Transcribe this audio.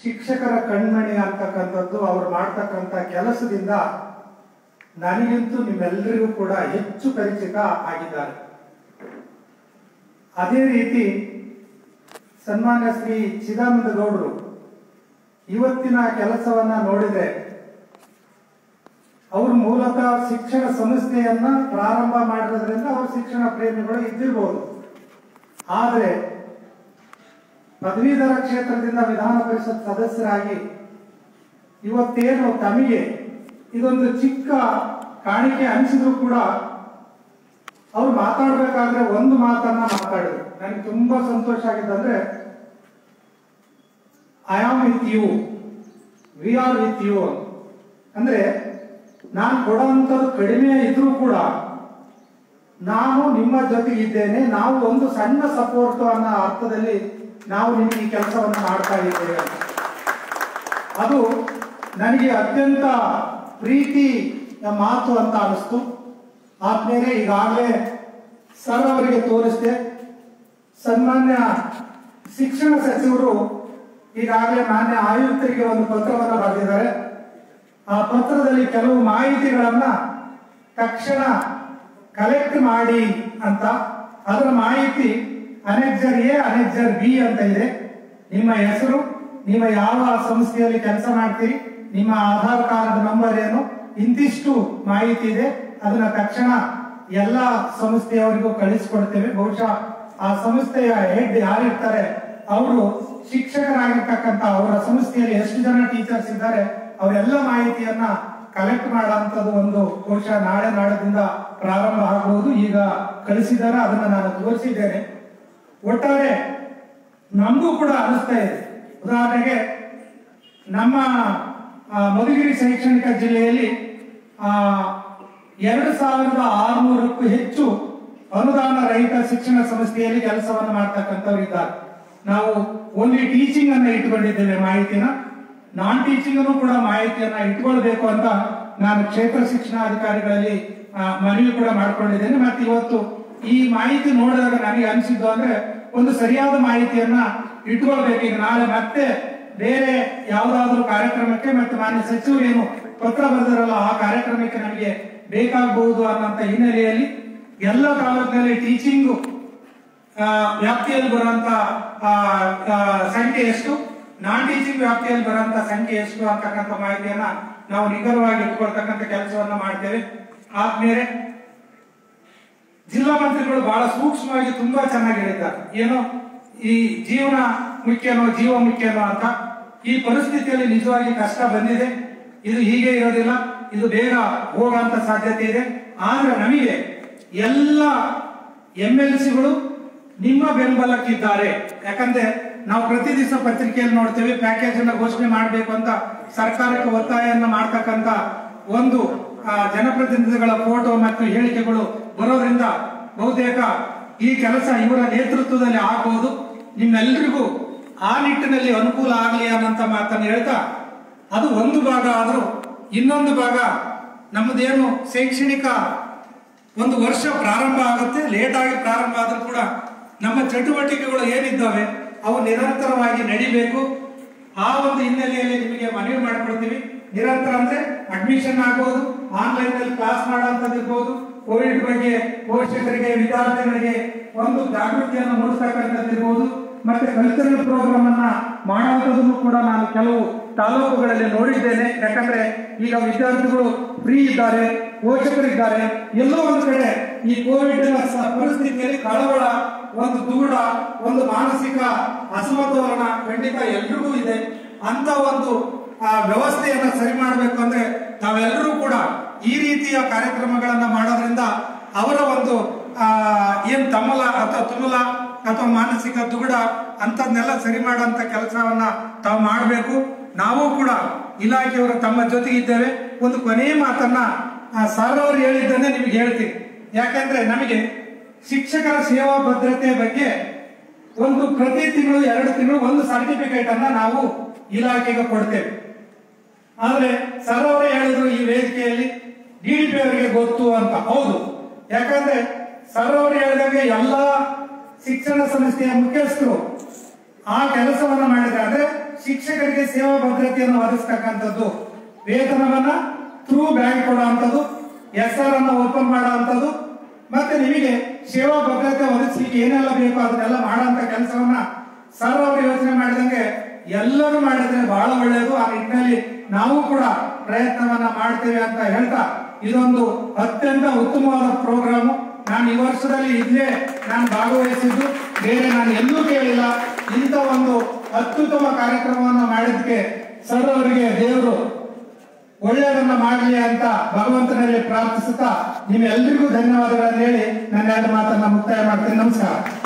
ಶಿಕ್ಷಕರ ಕಣ್ಮಣಿ ಅಂತಕ್ಕಂಥದ್ದು ಅವ್ರು ಮಾಡ್ತಕ್ಕಂಥ ಕೆಲಸದಿಂದ ನನಗಿಂತೂ ನಿಮ್ಮೆಲ್ಲರಿಗೂ ಕೂಡ ಹೆಚ್ಚು ಪರಿಚಿತ ಆಗಿದ್ದಾರೆ ಅದೇ ರೀತಿ ಸನ್ಮಾನ್ಯ ಶ್ರೀ ಚಿದಾನಂದ ಗೌಡರು ಇವತ್ತಿನ ಕೆಲಸವನ್ನ ನೋಡಿದ್ರೆ ಅವರು ಮೂಲತಃ ಶಿಕ್ಷಣ ಸಂಸ್ಥೆಯನ್ನ ಪ್ರಾರಂಭ ಮಾಡಿರೋದ್ರಿಂದ ಅವರು ಶಿಕ್ಷಣ ಪ್ರೇಮಿಗಳು ಇದ್ದಿರ್ಬೋದು ಆದರೆ ಪದವೀಧರ ಕ್ಷೇತ್ರದಿಂದ ವಿಧಾನ ಪರಿಷತ್ ಸದಸ್ಯರಾಗಿ ಇವತ್ತೇನು ತಮಗೆ ಇದೊಂದು ಚಿಕ್ಕ ಕಾಣಿಕೆ ಅನಿಸಿದ್ರು ಕೂಡ ಅವ್ರು ಮಾತಾಡ್ಬೇಕಾದ್ರೆ ಒಂದು ಮಾತನ್ನ ಮಾತಾಡಿದ್ರು ನನಗೆ ತುಂಬಾ ಸಂತೋಷ ಆಗಿದ್ದಂದ್ರೆ I am with you we are with you ಅಂದ್ರೆ ನಾನು ಕೊಡುವಂಥದ್ದು ಕಡಿಮೆ ಇದ್ರೂ ಕೂಡ ನಾನು ನಿಮ್ಮ ಜೊತೆಗೆ ಇದ್ದೇನೆ ನಾವು ಒಂದು ಸಣ್ಣ ಸಪೋರ್ಟ್ ಅನ್ನೋ ಅರ್ಥದಲ್ಲಿ ನಾವು ನಿಮಗೆ ಈ ಕೆಲಸವನ್ನು ಮಾಡ್ತಾ ಇದ್ದೇವೆ ಅಂತ. ಅದು ನನಗೆ ಅತ್ಯಂತ ಪ್ರೀತಿ ಮಾತು ಅಂತ ಅನಿಸ್ತು ಆದ್ಮೇಲೆ ಈಗಾಗಲೇ ಸರ್ ಅವರಿಗೆ ತೋರಿಸಿದೆ ಸನ್ಮಾನ್ಯ ಶಿಕ್ಷಣ ಸಚಿವರು ಈಗಾಗಲೇ ಮಾನ್ಯ ಆಯುಕ್ತರಿಗೆ ಒಂದು ಪತ್ರವನ್ನು ಬರೆದಿದ್ದಾರೆ ಆ ಪತ್ರದಲ್ಲಿ ಕೆಲವು ಮಾಹಿತಿಗಳನ್ನ ತಕ್ಷಣ ಕಲೆಕ್ಟ್ ಮಾಡಿ ಅಂತ ಅದರ ಮಾಹಿತಿ ಅನೆಕ್ಸರ್ ಎ ಅನೆಕ್ಸರ್ ಬಿ ಅಂತ ಇದೆ ನಿಮ್ಮ ಹೆಸರು ನಿಮ್ಮ ಯಾವ ಸಂಸ್ಥೆಯಲ್ಲಿ ಕೆಲಸ ಮಾಡ್ತೀರಿ ನಿಮ್ಮ ಆಧಾರ್ ಕಾರ್ಡ್ ನಂಬರ್ ಏನು ಇಂತಿಷ್ಟು ಮಾಹಿತಿ ಇದೆ ಅದನ್ನ ತಕ್ಷಣ ಎಲ್ಲ ಸಂಸ್ಥೆಯವರಿಗೂ ಕಳಿಸ್ಕೊಡ್ತೇವೆ ಬಹುಶಃ ಆ ಸಂಸ್ಥೆಯ ಹೆಡ್ ಯಾರಿರ್ತಾರೆ ಅವರು ಶಿಕ್ಷಕರಾಗಿರ್ತಕ್ಕಂಥ ಅವರ ಸಂಸ್ಥೆಯಲ್ಲಿ ಎಷ್ಟು ಜನ ಟೀಚರ್ಸ್ ಇದ್ದಾರೆ ಅವರೆಲ್ಲ ಮಾಹಿತಿಯನ್ನ ಕಲೆಕ್ಟ್ ಮಾಡುವಂತದ್ದು ಒಂದು ಬಹುಶಃ ನಾಳೆ ನಾಡದಿಂದ ಪ್ರಾರಂಭ ಆಗಬಹುದು ಈಗ ಕಳಿಸಿದ್ದಾರೆ ಅದನ್ನ ನಾನು ತೋರಿಸಿದ್ದೇನೆ ಒಟ್ಟಾರೆ ನಮಗೂ ಕೂಡ ಅನಿಸ್ತಾ ಇದೆ ಉದಾಹರಣೆಗೆ ನಮ್ಮ ಆ, ಮಧುಗಿರಿ ಶೈಕ್ಷಣಿಕ ಜಿಲ್ಲೆಯಲ್ಲಿ ಆ, ಎರಡು ಸಾವಿರದ ಆರುನೂರಕ್ಕೂ ಹೆಚ್ಚು ಅನುದಾನ ರಹಿತ ಶಿಕ್ಷಣ ಸಂಸ್ಥೆಯಲ್ಲಿ ಕೆಲಸವನ್ನು ಮಾಡ್ತಕ್ಕಂಥವ್ರು ಇದ್ದಾರೆ ನಾವು ಓನ್ಲಿ ಟೀಚಿಂಗ್ ಅನ್ನ ಇಟ್ಕೊಂಡಿದ್ದೇವೆ ಮಾಹಿತಿನ ನಾನ್ ಟೀಚಿಂಗ್ ಕೂಡ ಮಾಹಿತಿಯನ್ನ ಇಟ್ಕೊಳ್ಬೇಕು ಅಂತ ನಾನು ಕ್ಷೇತ್ರ ಶಿಕ್ಷಣಾಧಿಕಾರಿಗಳಲ್ಲಿ ಆ, ಮನವಿ ಕೂಡ ಮಾಡ್ಕೊಂಡಿದ್ದೇನೆ ಮತ್ತೆ ಇವತ್ತು ಈ ಮಾಹಿತಿ ನೋಡಿದಾಗ ನನಗೆ ಅನಿಸಿದ್ದು ಅಂದ್ರೆ ಒಂದು ಸರಿಯಾದ ಮಾಹಿತಿಯನ್ನ ಇಟ್ಕೊಳ್ಬೇಕು ಈಗ ನಾಳೆ ಮತ್ತೆ ಬೇರೆ ಯಾವುದಾದ್ರೂ ಕಾರ್ಯಕ್ರಮಕ್ಕೆ ಮತ್ತೆ ಮಾನ್ಯ ಸಚಿವರು ಏನು ಪತ್ರ ಬರೆದಿರಲ್ಲ ಆ ಕಾರ್ಯಕ್ರಮಕ್ಕೆ ನಮಗೆ ಬೇಕಾಗಬಹುದು ಅನ್ನೋಂಥ ಹಿನ್ನೆಲೆಯಲ್ಲಿ ಎಲ್ಲ ತಾಲೂಕಿನಲ್ಲಿ ಟೀಚಿಂಗ್ ವ್ಯಾಪ್ತಿಯಲ್ಲಿ ಬರುವಂತ ಆ, ಆ, ಸಂಖ್ಯೆ ಎಷ್ಟು ನಾನ್ ಟೀಚಿಂಗ್ ವ್ಯಾಪ್ತಿಯಲ್ಲಿ ಬರುವಂತ ಸಂಖ್ಯೆ ಎಷ್ಟು ಅಂತಕ್ಕಂಥ ಮಾಹಿತಿಯನ್ನ ನಾವು ನಿಖರವಾಗಿ ಇಟ್ಕೊಳ್ತಕ್ಕಂಥ ಕೆಲಸವನ್ನ ಮಾಡ್ತೇವೆ ಆದ್ಮೇಲೆ ಜಿಲ್ಲಾ ಮಂತ್ರಿಗಳು ಬಹಳ ಸೂಕ್ಷ್ಮವಾಗಿ ತುಂಬಾ ಚೆನ್ನಾಗಿ ಹೇಳಿದ್ದಾರೆ ಏನು ಈ ಜೀವನ ಮುಖ್ಯನೋ ಜೀವ ಮುಖ್ಯನೋ ಅಂತ ಈ ಪರಿಸ್ಥಿತಿಯಲ್ಲಿ ನಿಜವಾಗಿ ಕಷ್ಟ ಬಂದಿದೆ ಇದು ಹೀಗೆ ಇರೋದಿಲ್ಲ ಇದು ಬೇಗ ಹೋಗುವಂತ ಸಾಧ್ಯತೆ ಇದೆ ಆದ್ರೆ ನಮಗೆ ಎಲ್ಲ ಎಂ ಎಲ್ ಸಿಗಳು ನಿಮ್ಮ ಬೆಂಬಲಕ್ಕಿದ್ದಾರೆ ಯಾಕಂದ್ರೆ ನಾವು ಪ್ರತಿ ದಿವಸ ಪತ್ರಿಕೆಯಲ್ಲಿ ನೋಡ್ತೇವೆ ಪ್ಯಾಕೇಜ್ ಅನ್ನ ಘೋಷಣೆ ಮಾಡಬೇಕು ಅಂತ ಸರ್ಕಾರಕ್ಕೆ ಒತ್ತಾಯನ್ನ ಮಾಡ್ತಕ್ಕಂತ ಒಂದು ಆ, ಜನಪ್ರತಿನಿಧಿಗಳ ಫೋಟೋ ಮತ್ತು ಹೇಳಿಕೆಗಳು ಬರೋದ್ರಿಂದ ಬಹುತೇಕ ಈ ಕೆಲಸ ಇವರ ನೇತೃತ್ವದಲ್ಲಿ ಆಗಬಹುದು ನಿಮ್ಮೆಲ್ಲರಿಗೂ ಆ ನಿಟ್ಟಿನಲ್ಲಿ ಅನುಕೂಲ ಆಗಲಿ ಅನ್ನೋಂಥ ಮಾತನ್ನು ಹೇಳ್ತಾ ಅದು ಒಂದು ಭಾಗ ಆದರೂ ಇನ್ನೊಂದು ಭಾಗ ನಮ್ಮದೇನು ಶೈಕ್ಷಣಿಕ ಒಂದು ವರ್ಷ ಪ್ರಾರಂಭ ಆಗುತ್ತೆ ಲೇಟ್ ಆಗಿ ಪ್ರಾರಂಭ ಆದ್ರೂ ಕೂಡ ನಮ್ಮ ಚಟುವಟಿಕೆಗಳು ಏನಿದ್ದಾವೆ ಅವು ನಿರಂತರವಾಗಿ ನಡಿಬೇಕು ಆ ಒಂದು ಹಿನ್ನೆಲೆಯಲ್ಲಿ ನಿಮಗೆ ಮನವಿ ಮಾಡ್ಕೊಳ್ತೀವಿ ನಿರಂತರ ಅಂದ್ರೆ ಅಡ್ಮಿಷನ್ ಆಗ್ಬೋದು ಆನ್ಲೈನ್ ನಲ್ಲಿ ಕ್ಲಾಸ್ ಮಾಡುವಂತದ್ದು ಇರ್ಬೋದು ಕೋವಿಡ್ ಬಗ್ಗೆ ಪೋಷಕರಿಗೆ ವಿದ್ಯಾರ್ಥಿಗಳಿಗೆ ಒಂದು ಜಾಗೃತಿಯನ್ನು ಮೂಡಿಸ್ತಕ್ಕಂಥದ್ದು ಇರ್ಬೋದು ಮತ್ತೆ ಕಲ್ಚರಲ್ ಪ್ರೋಗ್ರಾಮ್ ಅನ್ನ ಮಾಡುವಂಥದ್ದನ್ನು ಕೂಡ ನಾನು ಕೆಲವು ತಾಲೂಕುಗಳಲ್ಲಿ ನೋಡಿದ್ದೇನೆ ಯಾಕಂದ್ರೆ ಈಗ ವಿದ್ಯಾರ್ಥಿಗಳು ಫ್ರೀ ಇದ್ದಾರೆ ಪೋಷಕರಿದ್ದಾರೆ ಎಲ್ಲೋ ಒಂದು ಕಡೆ ಈ ಕೋವಿಡ್ ಪರಿಸ್ಥಿತಿಯಲ್ಲಿ ಕಳವಳ ಒಂದು ದೂಡ ಒಂದು ಮಾನಸಿಕ ಅಸಮತೋಲನ ಖಂಡಿತ ಎಲ್ರಿಗೂ ಇದೆ ಅಂತ ಒಂದು ಆ, ವ್ಯವಸ್ಥೆಯನ್ನ ಸರಿ ಮಾಡಬೇಕು ಅಂದ್ರೆ ನಾವೆಲ್ಲರೂ ಕೂಡ ಈ ರೀತಿಯ ಕಾರ್ಯಕ್ರಮಗಳನ್ನ ಮಾಡೋದ್ರಿಂದ ಅವರ ಒಂದು ಆ, ಏನ್ ತಮ್ಮಲ ಅಥವಾ ತುಮಲ ಅಥವಾ ಮಾನಸಿಕ ದುಗುಡ ಅಂತದ್ನೆಲ್ಲ ಸರಿ ಮಾಡೋಂಥ ಕೆಲಸವನ್ನ ತಾವು ಮಾಡಬೇಕು ನಾವು ಕೂಡ ಇಲಾಖೆಯವರು ತಮ್ಮ ಜೊತೆಗೆ ಇದ್ದೇವೆ ಒಂದು ಕೊನೆಯ ಮಾತನ್ನ ಆ, ಸರ್ ಅವರು ಹೇಳಿದ್ದನ್ನೇ ನಿಮಗೆ ಹೇಳ್ತೀನಿ ಯಾಕಂದ್ರೆ ನಮಗೆ ಶಿಕ್ಷಕರ ಸೇವಾ ಭದ್ರತೆ ಬಗ್ಗೆ ಒಂದು ಪ್ರತಿ ತಿಂಗಳು ಎರಡು ತಿಂಗಳು ಒಂದು ಸರ್ಟಿಫಿಕೇಟ್ ಅನ್ನ ನಾವು ಇಲಾಖೆಗೆ ಕೊಡ್ತೇವೆ ಆದ್ರೆ ಸರ್ ಅವರೇ ಹೇಳಿದ್ರು ಈ ವೇದಿಕೆಯಲ್ಲಿ ಡಿಡಿಪಿ ಅವರಿಗೆ ಗೊತ್ತು ಅಂತ ಹೌದು ಯಾಕಂದ್ರೆ ಸರ್ ಅವರು ಹೇಳಿದಂಗೆ ಎಲ್ಲಾ ಶಿಕ್ಷಣ ಸಂಸ್ಥೆಯ ಮುಖ್ಯಸ್ಥರು ಆ ಕೆಲಸವನ್ನ ಮಾಡಿದ್ರೆ ಅಂದ್ರೆ ಶಿಕ್ಷಕರಿಗೆ ಸೇವಾ ಭದ್ರತೆಯನ್ನು ಒದಗಿಸ್ತಕ್ಕಂಥದ್ದು ವೇತನವನ್ನ ಥ್ರೂ ಬ್ಯಾಂಕ್ ಕೊಡುವಂಥದ್ದು ಎಸ್ ಆರ್ ಅನ್ನು ಓಪನ್ ಮಾಡುವಂಥದ್ದು ಮತ್ತೆ ನಿಮಗೆ ಸೇವಾ ಭದ್ರತೆ ಒದಗಿಸ್ಲಿಕ್ಕೆ ಏನೆಲ್ಲ ಬೇಕು ಅದನ್ನೆಲ್ಲ ಮಾಡುವಂತ ಕೆಲಸವನ್ನ ಸರ್ ಅವರು ಯೋಚನೆ ಮಾಡಿದಂಗೆ ಎಲ್ಲರೂ ಮಾಡಿದ್ರೆ ಬಹಳ ಒಳ್ಳೆಯದು ಆ ನಿಟ್ಟಿನಲ್ಲಿ ನಾವು ಕೂಡ ಪ್ರಯತ್ನವನ್ನ ಮಾಡ್ತೇವೆ ಅಂತ ಹೇಳ್ತಾ ಇದೊಂದು ಅತ್ಯಂತ ಉತ್ತಮವಾದ ಪ್ರೋಗ್ರಾಮು ನಾನು ಈ ವರ್ಷದಲ್ಲಿ ಇಲ್ಲೇ ನಾನು ಭಾಗವಹಿಸಿದ್ದು ಬೇರೆ ನಾನು ಎಲ್ಲೂ ಕೇಳಿಲ್ಲ ಇಂಥ ಒಂದು ಅತ್ಯುತ್ತಮ ಕಾರ್ಯಕ್ರಮವನ್ನು ಮಾಡಿದ್ದಕ್ಕೆ ಸರ್ ಅವರಿಗೆ ದೇವರು ಒಳ್ಳೆಯದನ್ನ ಮಾಡಲಿ ಅಂತ ಭಗವಂತನಲ್ಲಿ ಪ್ರಾರ್ಥಿಸುತ್ತಾ ನಿಮ್ಮೆಲ್ಲರಿಗೂ ಧನ್ಯವಾದಗಳನ್ನು ಹೇಳಿ ನನ್ನ ಎರಡು ಮಾತನ್ನ ಮುಕ್ತಾಯ ಮಾಡ್ತೀನಿ ನಮಸ್ಕಾರ